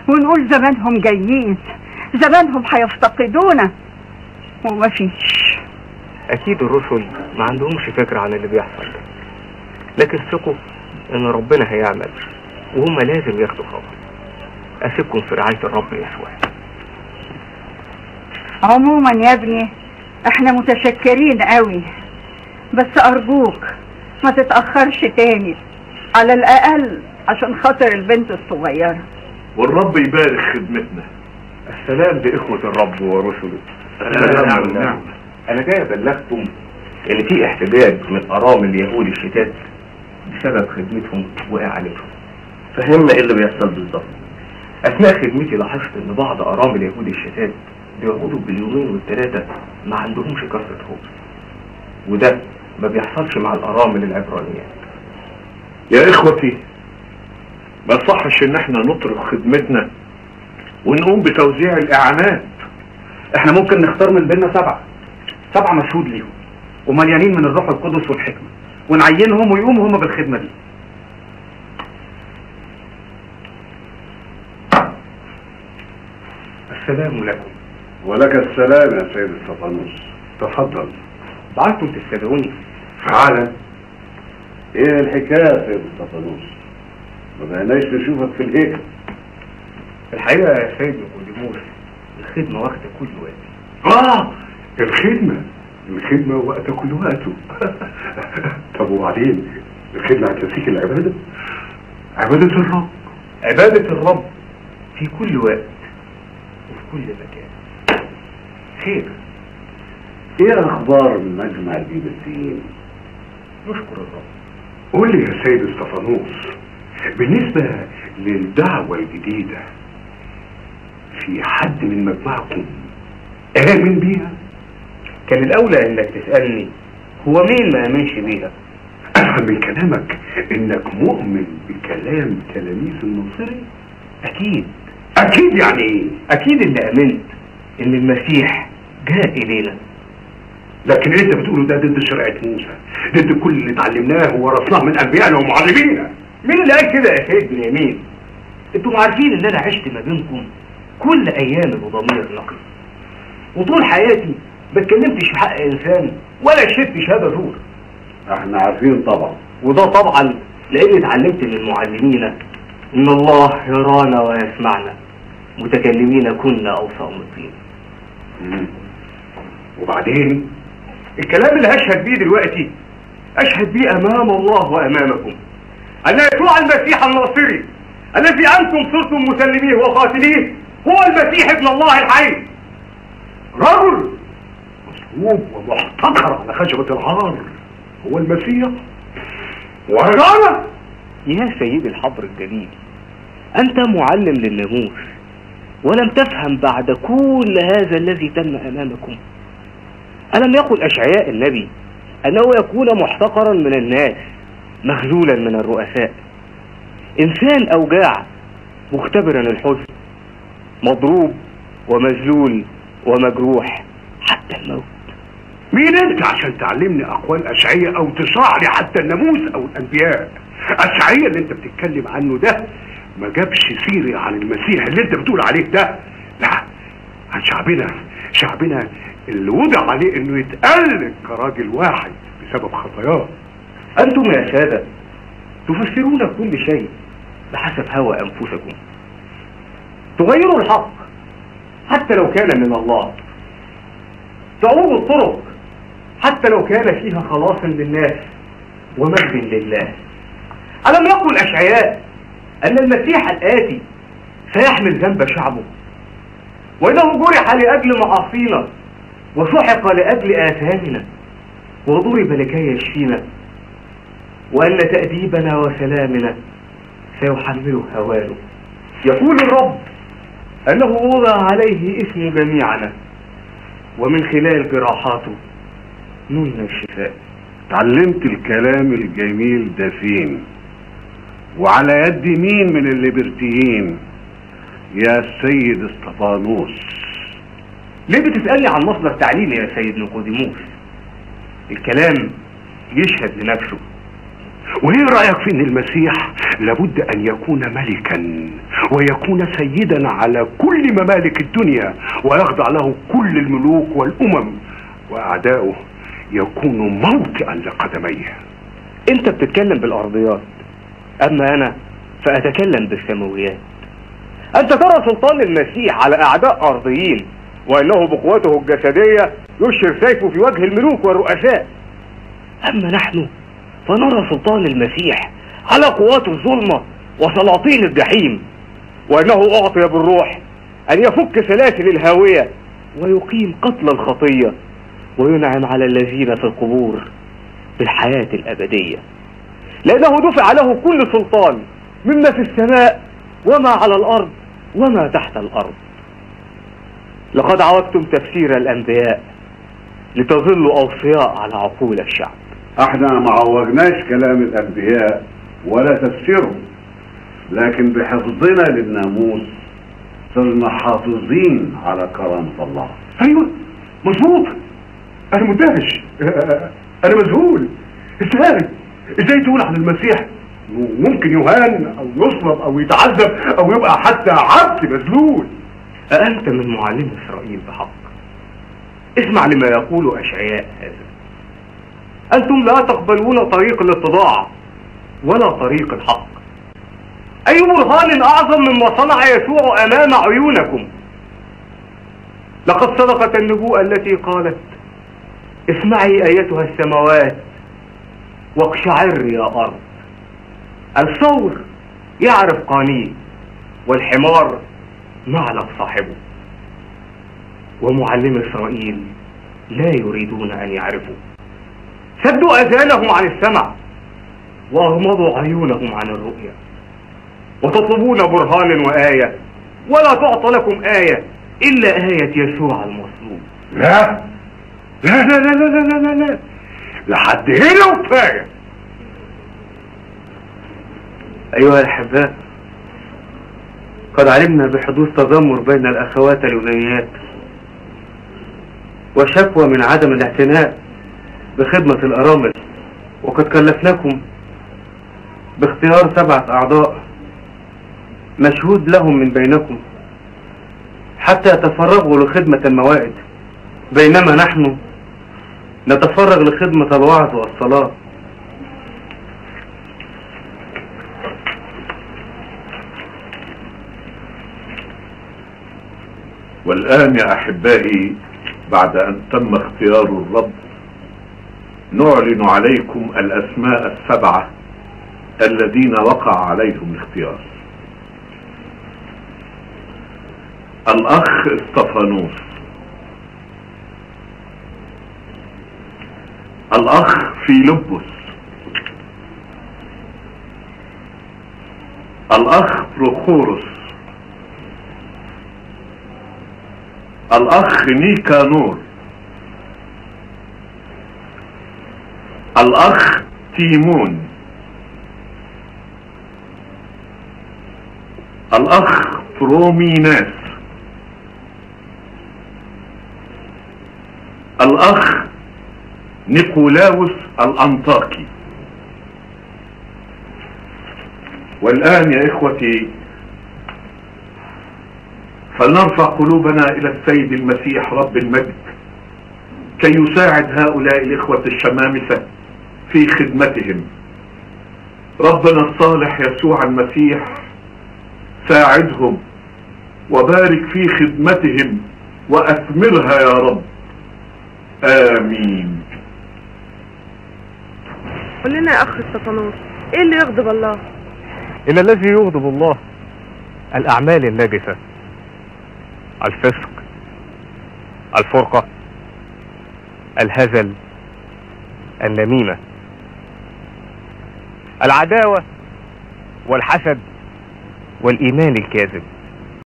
ونقول زمانهم جايين زمانهم هيفتقدونا ومفيش اكيد الرسل ما عندهمش فكرة عن اللي بيحصل ده لكن ثقوا ان ربنا هيعمل وهم لازم ياخدوا خبر اسيبكم في رعاية الرب يسوع عموما يا ابني احنا متشكرين قوي بس ارجوك ما تتأخرش تاني على الاقل عشان خاطر البنت الصغيرة والرب يبارك خدمتنا السلام بإخوة الرب ورسله سلام ونعم. أنا جاي أبلغكم إن في احتجاج من أرامل يهود الشتات بسبب خدمتهم وإعانتهم فهمنا إيه اللي بيحصل بالظبط أثناء خدمتي لاحظت إن بعض أرامل يهود الشتات بيقعدوا باليومين والثلاثة ما عندهمش كسرة خبز وده ما بيحصلش مع الأرامل العبرانيات يا اخوتي ما صحش ان احنا نترك خدمتنا ونقوم بتوزيع الاعانات احنا ممكن نختار من بيننا سبعة سبعة مشهود ليهم ومليانين من الروح القدس والحكمة ونعينهم ويقوموا هم بالخدمة دي السلام لكم ولك السلام يا سيد استفانوس تفضل بعتم تستدعوني فعلا ايه الحكايه يا سيد استفانوس ما بقيناش نشوفك في الهيكل الحقيقة يا سيد نيقوديموس الخدمة واخدة كل وقت اه الخدمه الخدمه وقت كل وقته طب وبعدين الخدمه هتنسيك العباده عباده الرب عبادة الرب في كل وقت وفي كل مكان خير ايه اخبار مجمع البيبسيين نشكر الرب قول لي يا سيد استفانوس بالنسبة للدعوة الجديدة في حد من مجمعكم آمن بيها؟ كان الأولى إنك تسألني هو مين ما آمنش بيها أفهم من كلامك إنك مؤمن بكلام تلاميذ الناصري؟ أكيد أكيد يعني إيه؟ أكيد اللي آمنت إن المسيح جاء إلينا لكن اللي أنت بتقوله ده ضد شريعة موسى، ضد كل اللي اتعلمناه وورثناه من أنبيائنا ومعلمينا. مين اللي قال كده يا سيد بنيامين انتوا عارفين ان انا عشت ما بينكم كل ايامي بضمير نقي وطول حياتي ما اتكلمتش في حق انسان ولا شربت شهاده زور احنا عارفين طبعا. وده طبعا لاني اتعلمت من معلمينا ان الله يرانا ويسمعنا متكلمين كنا او صامتين مم. وبعدين الكلام اللي هشهد بيه دلوقتي اشهد بيه امام الله وامامكم ان يسوع المسيح الناصري الذي انتم صرتم مسلميه وقاتليه هو المسيح ابن الله الحي رجل مصلوب ومحتقر على خشبة العار هو المسيح ورجعنا يا سيدي الحبر الجليل أنت معلم للناموس ولم تفهم بعد كل هذا الذي تم أمامكم ألم يقل أشعياء النبي أنه يكون محتقرا من الناس مخذولا من الرؤساء إنسان أوجاع مختبرا الحزن مضروب ومذلول ومجروح حتى الموت مين انت عشان تعلمني اقوال اشعية او تشرح لي حتى الناموس او الانبياء اشعية اللي انت بتتكلم عنه ده ما جابش سيرة عن المسيح اللي انت بتقول عليه ده لا عن شعبنا شعبنا اللي وضع عليه انه يتقلد كراجل واحد بسبب خطاياه أنتم يا سادة تفسرون كل شيء بحسب هوى أنفسكم تغيروا الحق حتى لو كان من الله تعودوا الطرق حتى لو كان فيها خلاص للناس ومجد لله ألم يقل أشعياء أن المسيح الآتي سيحمل ذنب شعبه وإنه جرح لأجل معاصينا وسحق لأجل آثامنا وضرب لكي يشفينا وأن تأديبنا وسلامنا سيحمله هوانه يقول الرب أنه وضع عليه اسم جميعنا ومن خلال جراحاته نلنا الشفاء اتعلمت الكلام الجميل ده فين وعلى يد مين من الليبرتيين يا سيد اسطفانوس ليه بتسألني عن مصدر تعليمي يا سيد نيقوديموس الكلام يشهد لنفسه وايه رايك في ان المسيح لابد ان يكون ملكا ويكون سيدا على كل ممالك الدنيا ويخضع له كل الملوك والامم واعداؤه يكونوا موطئا لقدميه انت بتتكلم بالارضيات اما انا فاتكلم بالسماويات انت ترى سلطان المسيح على اعداء ارضيين وانه بقوته الجسدية يشر سيفه في وجه الملوك والرؤساء اما نحن فنرى سلطان المسيح على قوات الظلمة وسلاطين الجحيم وانه اعطي بالروح ان يفك سلاسل الهاوية ويقيم قتل الخطية وينعم على الذين في القبور بالحياة الابدية لانه دفع له كل سلطان مما في السماء وما على الارض وما تحت الارض لقد عودتم تفسير الانبياء لتظلوا اوصياء على عقول الشعب احنا ما عوجناش كلام الانبياء ولا تفسيرهم لكن بحفظنا للناموس صرنا حافظين على كرامة الله ايوه مظبوط انا مندهش انا مذهول ازاي ازاي تقول عن المسيح إنه ممكن يهان او يصلب او يتعذب او يبقى حتى عبد مذلول أأنت من معلم إسرائيل بحق اسمع لما يقول أشعياء هذا أنتم لا تقبلون طريق الاتضاع ولا طريق الحق أي برهان أعظم مما صنع يسوع أمام عيونكم لقد صدقت النبوءة التي قالت اسمعي أيتها السماوات واقشعر يا أرض الثور يعرف قانيه والحمار معلق صاحبه ومعلم إسرائيل لا يريدون أن يعرفوا سدوا أذانهم عن السمع وأغمضوا عيونهم عن الرؤية وتطلبون برهان وآية ولا تعطى لكم آية إلا آية يسوع المصلوب لا لا لا لا لا لا لا لا لحد هنا وكفايه أيها الأحباء قد علمنا بحدوث تذمر بين الأخوات اليونانيات وشكوى من عدم الاعتناء بخدمة الأرامل وقد كلفناكم باختيار سبعة أعضاء مشهود لهم من بينكم حتى يتفرغوا لخدمة الموائد بينما نحن نتفرغ لخدمة الوعظ والصلاة والآن يا أحبائي بعد أن تم اختيار الرب نعلن عليكم الأسماء السبعة الذين وقع عليهم الاختيار الأخ استفانوس الأخ فيلبس الأخ بروخورس الأخ نيكانور الأخ تيمون الأخ بروميناس الأخ نيقولاوس الأنطاكي والآن يا إخوتي فلنرفع قلوبنا إلى السيد المسيح رب المجد كي يساعد هؤلاء الإخوة الشمامسة في خدمتهم ربنا الصالح يسوع المسيح ساعدهم وبارك في خدمتهم وأثمرها يا رب آمين قول لنا يا اخ استفانوس ايه اللي يغضب الله إن الذي يغضب الله الأعمال النجسة الفسق الفرقة الهزل النميمة العداوة والحسد والإيمان الكاذب